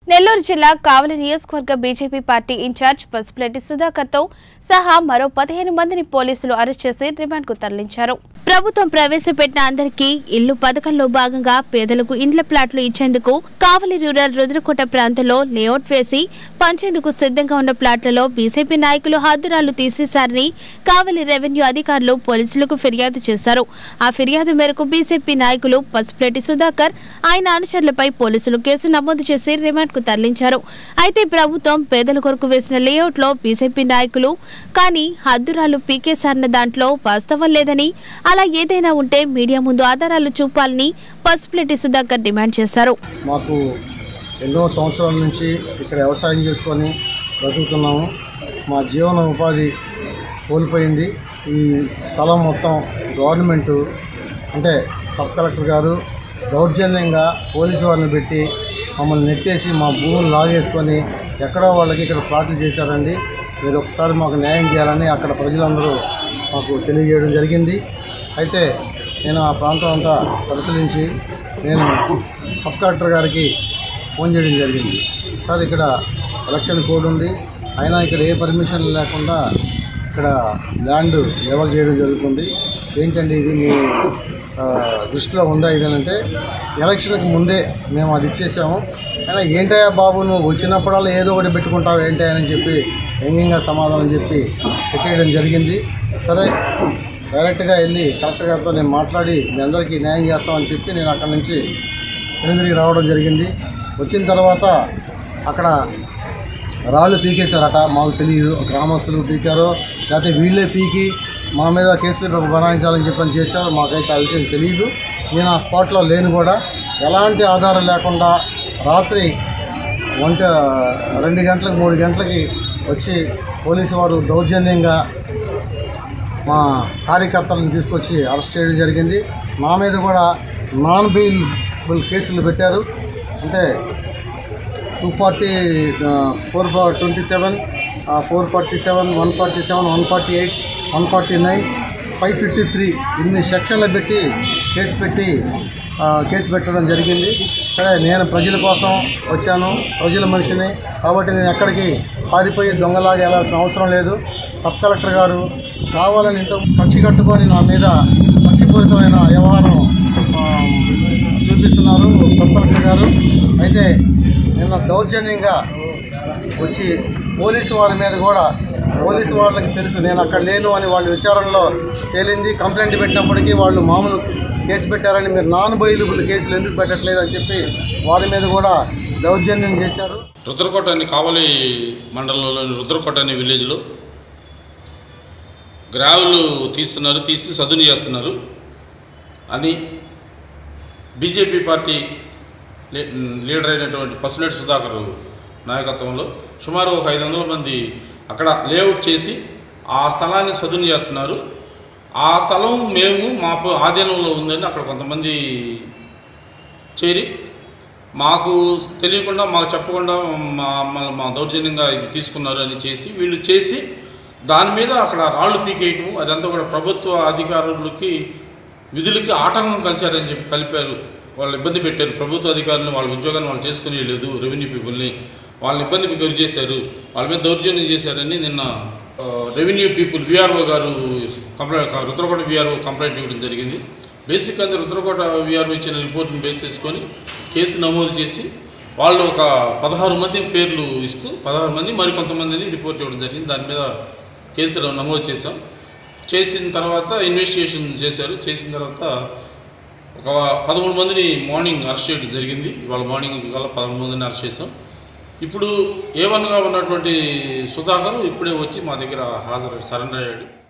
నెల్లూరు జిల్లా కావలి నియోజకవర్గ BJP party in-charge Pasupuleti Sudhakar తో సహా మరో పదిహేను మందిని పోలీసులు అరెస్ట్ చేసి రిమాండ్ కు తరలించారు ప్రభుత్వం ప్రవేశపెట్టిన అందరికీ ఇల్లు పథకంలో భాగంగా పేదలకు ఇండ్ల ప్లాట్లు ఇచ్చేందుకు కావలి రూరల్ రుద్రకోట ప్రాంతంలో లేఅవుట్ వేసి పంచేందుకు సిద్ధంగా ఉన్న ప్లాట్లలో బీజేపీ నాయకులు హాదురాలు తీసేశారని కావలి రెవెన్యూ అధికారులు పోలీసులకు ఫిర్యాదు చేశారు ఆ ఫిర్యాదు మేరకు బీజేపీ నాయకులు పసుపులెట్టి సుధాకర్ ఆయన అనుచరులపై పోలీసులు కేసు నమోదు చేసి రిమాండ్ కు తరలించారు అయితే ప్రభుత్వం పేదల కొరకు వేసిన లేఅవుట్ లో బీజేపీ నాయకులు కానీ హద్దురాలు పీకేశారన్న దాంట్లో వాస్తవం లేదని అలా ఏదైనా ఉంటే మీడియా ముందు ఆధారాలు చూపాలని పసుపులెట్టి సుధాకర్ డిమాండ్ చేశారు మాకు ఎన్నో సంవత్సరాల నుంచి ఇక్కడ వ్యవసాయం చేసుకొని బ్రతుకుతున్నాము మా జీవన ఉపాధి కోల్పోయింది ఈ స్థలం మొత్తం గవర్నమెంటు అంటే సబ్ కలెక్టర్ గారు దౌర్జన్యంగా పోలీసు వారిని పెట్టి మమ్మల్ని నెట్టేసి మా భూములు లాగేసుకొని ఎక్కడో వాళ్ళకి ఇక్కడ ప్లాట్లు చేశారండి మీరు ఒకసారి మాకు న్యాయం చేయాలని అక్కడ ప్రజలందరూ మాకు తెలియజేయడం జరిగింది అయితే నేను ఆ ప్రాంతం అంతా పరిశీలించి నేను సబ్ కలెక్టర్ గారికి ఫోన్ చేయడం జరిగింది సార్ ఇక్కడ ఎలక్షన్ కోడ్ ఉంది అయినా ఇక్కడ ఏ పర్మిషన్ లేకుండా ఇక్కడ ల్యాండ్ లెవెల్ చేయడం జరుగుతుంది ఏంటండి ఇది మీ ఆ, దృష్టిలో ఉందా ఇదేనంటే ఎలక్షన్కి ముందే మేము అది ఇచ్చేసాము అయినా ఏంటయ్యా బాబు నువ్వు వచ్చినప్పుడల్లా ఏదో ఒకటి పెట్టుకుంటావు ఏంటి అని చెప్పి వ్యంగ్యంగా సమాధానం చెప్పి పెట్టేయడం జరిగింది సరే డైరెక్ట్గా వెళ్ళి కలెక్టర్ గారితో నేను మాట్లాడి మీ అందరికీ న్యాయం చేస్తామని చెప్పి నేను అక్కడి నుంచి వెనుదిరిగి రావడం జరిగింది వచ్చిన తర్వాత అక్కడ రాళ్ళు పీకేశారట మాకు తెలియదు గ్రామస్తులు పీకారో లేకపోతే వీళ్ళే పీకి మా మీద కేసులు బనాయించాలని చెప్పని చేశారు మాకైతే ఆ విషయం తెలియదు నేను ఆ స్పాట్లో లేను కూడా ఎలాంటి ఆధారం లేకుండా రాత్రి ఒంట రెండు గంటలకు మూడు గంటలకి వచ్చి పోలీసు వారు దౌర్జన్యంగా మా కార్యకర్తలను తీసుకొచ్చి అరెస్ట్ చేయడం జరిగింది మా మీద కూడా నాన్ బెయిల్ కేసులు పెట్టారు అంటే two forty four twenty seven four forty seven one forty seven one forty eight one forty nine five fifty three ఇన్ని సెక్షన్లు పెట్టి కేసు పెట్టి ఆ, కేసు పెట్టడం జరిగింది సరే నేను ప్రజల కోసం వచ్చాను ప్రజల మనిషిని కాబట్టి నేను ఎక్కడికి పారిపోయి దొంగలాగా వెళ్ళాల్సిన అవసరం లేదు సబ్ కలెక్టర్ గారు కావాలని ఇంత పక్షి కట్టుకొని నా మీద పక్షిపూరితమైన వ్యవహారం ఆ, చూపిస్తున్నారు సబ్ కలెక్టర్ గారు అయితే నిన్న దౌర్జన్యంగా వచ్చి పోలీసు వారి మీద కూడా పోలీసు వాళ్ళకి తెలుసు నేను అక్కడ లేను అని వాళ్ళు విచారణలో తేలింది కంప్లైంట్ పెట్టినప్పటికీ వాళ్ళు మామూలు కేసు పెట్టారని మీరు నాన్ బెయిలబుల్ కేసులు ఎందుకు పెట్టట్లేదు అని చెప్పి వారి మీద కూడా దౌర్జన్యం చేశారు రుద్రకోట అని కావలి మండలంలోని రుద్రకోట అనే విలేజ్లో గ్రావులు తీస్తున్నారు తీసి సదును చేస్తున్నారు అని బీజేపీ పార్టీ లీ- లీడర్ అయినటువంటి పసునేటి సుధాకర్ నాయకత్వంలో సుమారు ఒక ఐదు వందల మంది అక్కడ లేఅవుట్ చేసి ఆ స్థలాన్ని సదును చేస్తున్నారు ఆ స్థలం మేము మా ప- ఆధీనంలో ఉందని అక్కడ కొంతమంది చేరి మాకు తెలియకుండా మాకు చెప్పకుండా మా మా- మా దౌర్జన్యంగా ఇది తీసుకున్నారు అని చేసి వీళ్ళు చేసి దాని మీద అక్కడ రాళ్ళు పీకేయటము అదంతా కూడా ప్రభుత్వ అధికారులకి విధులకి ఆటంకం కలిశారని చెప్పి కలిపారు వాళ్ళు ఇబ్బంది పెట్టారు ప్రభుత్వ అధికారులను వాళ్ళ ఉద్యోగాన్ని వాళ్ళు చేసుకునే లేదు రెవెన్యూ పీపుల్ని వాళ్ళని ఇబ్బందికి గురి చేశారు వాళ్ళ మీద దౌర్జన్యం చేశారని నిన్న ఆ, రెవెన్యూ పీపుల్ విఆర్ఓ గారు కంప్లైంట్ రుద్రకోట విఆర్ఓ కంప్లైంట్ ఇవ్వడం జరిగింది బేసిక్ అంతా రుద్రకోట విఆర్ఓ ఇచ్చిన రిపోర్ట్ని బేస్ చేసుకొని కేసు నమోదు చేసి వాళ్ళు ఒక పదహారు మంది పేర్లు ఇస్తూ పదహారు మంది మరికొంతమందిని రిపోర్ట్ ఇవ్వడం జరిగింది దాని మీద కేసు నమోదు చేశాం చేసిన తర్వాత ఇన్వెస్టిగేషన్ చేశారు చేసిన తర్వాత ఒక పదమూడు మందిని మార్నింగ్ అరెస్ట్ చేయడం జరిగింది ఇవాళ మార్నింగ్ కల్లా పదమూడు మందిని అరెస్ట్ చేసాం ఇప్పుడు ఏ వన్గా ఉన్నటువంటి సుధాకర్ ఇప్పుడే వచ్చి మా దగ్గర హాజరు సరెండర్ అయ్యాడు